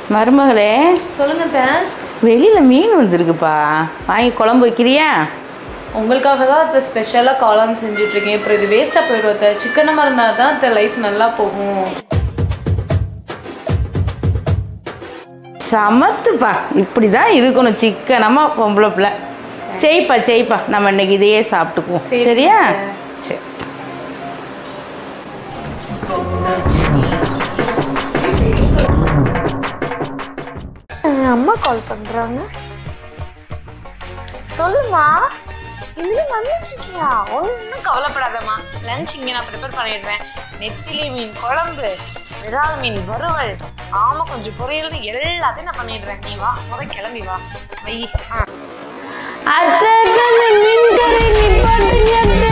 மருமகளே சொல்லுங்க அத்தை. வெளியில் மீன் வந்திருக்குப்பா வாங்கி குழம்பு வைக்கிறியா உங்களுக்காக தான் அத்தை ஸ்பெஷலாக காளான் செஞ்சுட்டு இருக்கேன் அப்புறம் இது வேஸ்ட்டாக போயிடும் அத்தை சிக்கனமாக இருந்தால் தான் அத்தை லைஃப் நல்லா போகும் சமத்துப்பா இப்படி தான் இருக்கணும் சிக்கனமாக பொம்பளை பிள்ளை செய்ப்பா செய்ப்பா நம்ம இன்னைக்கு இதையே சாப்பிட்டுக்குவோம் சரி. சரியா சரி அம்மா கால் பண்றாங்க சொல்லுமா இன்னும் வந்துச்சிருக்கியா ஒன்றும் கவலைப்படாதம்மா லஞ்ச் இங்கே நான் ப்ரிப்பேர் பண்ணிடுறேன் நெத்திலி மீன் குழம்பு விரால் மீன் வறுவல் ஆமா கொஞ்சம் பொரியல்னு எல்லாத்தையும் நான் பண்ணிடுறேன் நீ வா முத கிளம்பி வா வை ஆ அத்தை மீன் கறி நிப்பாட்டுங்க அத்தை